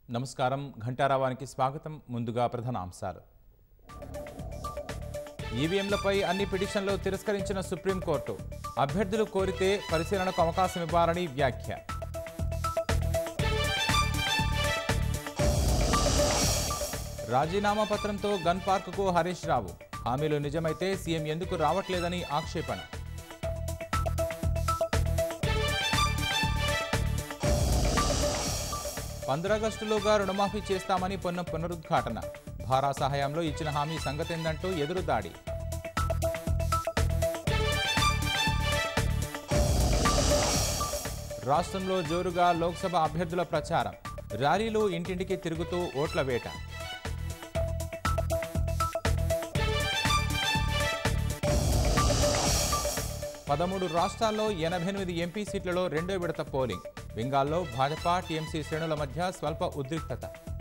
నమస్కారం ఘంటారావానికి స్వాగతం ముందుగా ప్రధాన అంశాలు ఈవీఎంలపై అన్ని పిటిషన్లు తిరస్కరించిన సుప్రీంకోర్టు అభ్యర్థులు కోరితే పరిశీలనకు అవకాశం ఇవ్వాలని వ్యాఖ్య రాజీనామా పత్రంతో గన్ పార్కుకు హరీష్ రావు హామీలు నిజమైతే సీఎం ఎందుకు రావట్లేదని ఆక్షేపణ పంద్రాగస్టులోగా రుణమాఫీ చేస్తామని పొన్న పునరుద్ఘాటన భారా సహాయంలో ఇచ్చిన హామీ సంగతేందంటూ ఎదురుదాడి రాష్ట్రంలో జోరుగా లోక్సభ అభ్యర్థుల ప్రచారం ర్యాలీలు ఇంటింటికి తిరుగుతూ ఓట్ల వేట పదమూడు రాష్ట్రాల్లో ఎనభై ఎనిమిది ఎంపీ సీట్లలో రెండో విడత పోలింగ్ బెంగాల్లో భాజపా టీఎంసీ శ్రేణుల మధ్య స్వల్ప ఉద్రిక్తత